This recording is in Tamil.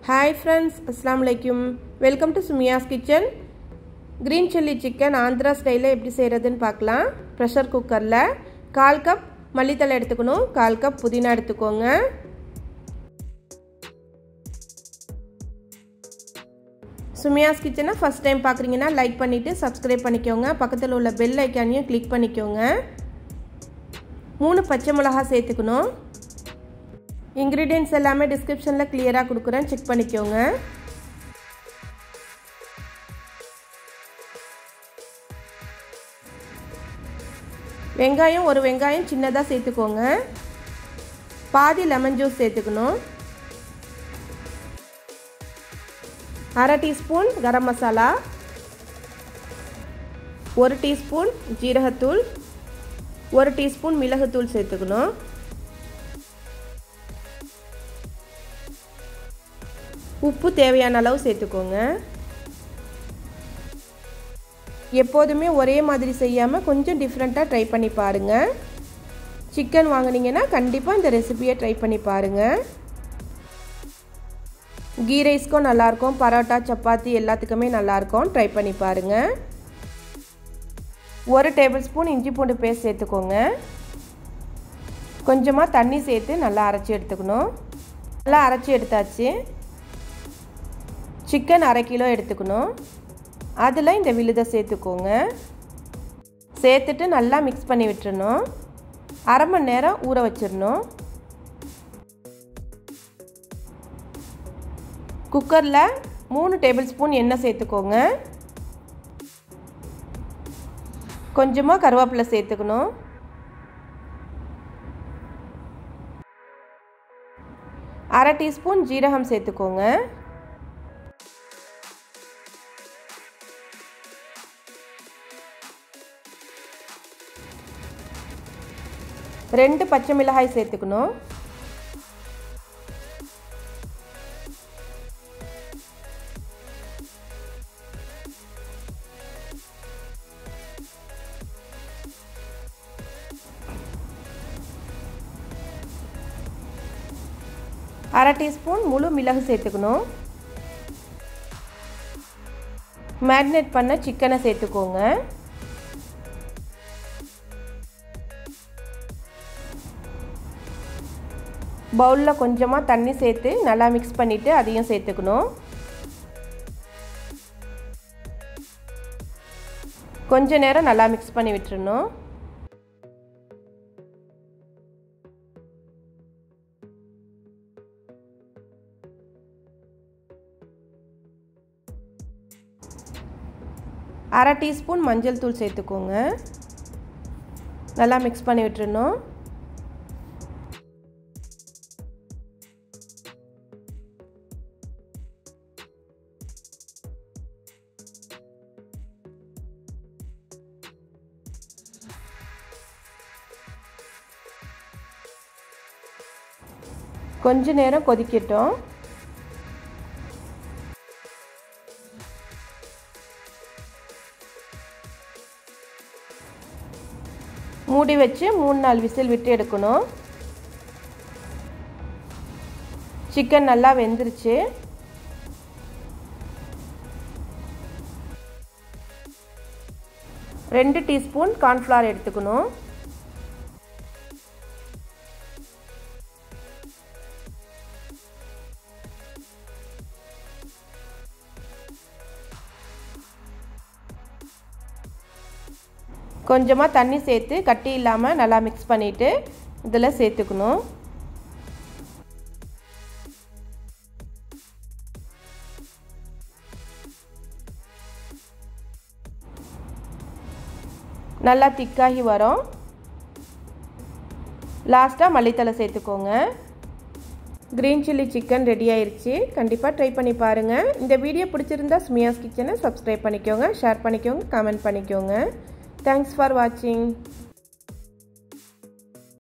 ஹாய் ஃப்ரெண்ட்ஸ் அஸ்லாம் வலைக்கும் welcome to Sumiya's kitchen green chilli chicken Andhra ஸ்டைலில் எப்படி செய்கிறதுன்னு பார்க்கலாம் ப்ரெஷர் குக்கரில் கால் கப் மல்லித்தலை எடுத்துக்கணும் கால் கப் புதினா எடுத்துக்கோங்க சுமியாஸ் கிச்சனை ஃபஸ்ட் டைம் பார்க்குறீங்கன்னா லைக் பண்ணிவிட்டு சப்ஸ்கிரைப் பண்ணிக்கோங்க பக்கத்தில் உள்ள பெல் ஐக்கானையும் கிளிக் பண்ணிக்கோங்க மூணு பச்சை மிளகா சேர்த்துக்கணும் இன்க்ரீடியன்ஸ் எல்லாமே டிஸ்கிரிப்ஷனில் கிளியராக கொடுக்குறேன் செக் பண்ணிக்கோங்க வெங்காயம் ஒரு வெங்காயம் சின்னதாக சேர்த்துக்கோங்க பாதி லெமன் ஜூஸ் சேர்த்துக்கணும் அரை டீஸ்பூன் கரம் மசாலா ஒரு டீஸ்பூன் ஜீரகத்தூள் ஒரு டீஸ்பூன் மிளகுத்தூள் சேர்த்துக்கணும் உப்பு தேவையான அளவு சேர்த்துக்கோங்க எப்போதுமே ஒரே மாதிரி செய்யாமல் கொஞ்சம் டிஃப்ரெண்ட்டாக ட்ரை பண்ணி பாருங்கள் சிக்கன் வாங்கினீங்கன்னா கண்டிப்பாக இந்த ரெசிபியை ட்ரை பண்ணி பாருங்கள் கீ ரைஸ்க்கும் நல்லாயிருக்கும் பரோட்டா சப்பாத்தி எல்லாத்துக்குமே நல்லாயிருக்கும் ட்ரை பண்ணி பாருங்கள் ஒரு டேபிள் ஸ்பூன் இஞ்சி பூண்டு பேஸ்ட் சேர்த்துக்கோங்க கொஞ்சமாக தண்ணி சேர்த்து நல்லா அரைச்சி எடுத்துக்கணும் நல்லா அரைச்சி எடுத்தாச்சு சிக்கன் அரை கிலோ எடுத்துக்கணும் அதில் இந்த விழுதை சேர்த்துக்கோங்க சேர்த்துட்டு நல்லா மிக்ஸ் பண்ணி விட்டுறணும் அரை மணி நேரம் ஊற வச்சிடணும் குக்கரில் மூணு டேபிள் ஸ்பூன் எண்ணெய் சேர்த்துக்கோங்க கொஞ்சமாக கருவேப்பிலை சேர்த்துக்கணும் அரை டீஸ்பூன் ஜீரகம் சேர்த்துக்கோங்க ரெண்டு பச்சை மிளகாய் சேர்த்துக்கணும் அரை டீஸ்பூன் முழு மிளகு சேர்த்துக்கணும் மேரினேட் பண்ண சிக்கனை சேர்த்துக்கோங்க பவுலில் கொஞ்சமாக தண்ணி சேர்த்து நல்லா மிக்ஸ் பண்ணிவிட்டு அதையும் சேர்த்துக்கணும் கொஞ்ச நேரம் நல்லா மிக்ஸ் பண்ணி விட்டுறணும் அரை டீஸ்பூன் மஞ்சள் தூள் சேர்த்துக்கோங்க நல்லா மிக்ஸ் பண்ணி விட்டுறணும் கொஞ்ச நேரம் கொதிக்கட்டும் மூடி வச்சு மூணு நாலு விசில் விட்டு எடுக்கணும் சிக்கன் நல்லா வெந்துருச்சு ரெண்டு டீஸ்பூன் கார்ன்ஃப்ளவர் எடுத்துக்கணும் கொஞ்சமாக தண்ணி சேர்த்து கட்டி இல்லாமல் நல்லா மிக்ஸ் பண்ணிவிட்டு இதில் சேர்த்துக்கணும் நல்லா திக்காகி வரும் லாஸ்ட்டாக மல்லித்தலை சேர்த்துக்கோங்க க்ரீன் சில்லி சிக்கன் ரெடி ஆயிடுச்சு கண்டிப்பாக ட்ரை பண்ணி பாருங்கள் இந்த வீடியோ பிடிச்சிருந்தா சுமியாஸ் கிச்சனை சப்ஸ்கிரைப் பண்ணிக்கோங்க ஷேர் பண்ணிக்கோங்க கமெண்ட் பண்ணிக்கோங்க தேங்க்ஸ் ஃபார் வாட்சிங்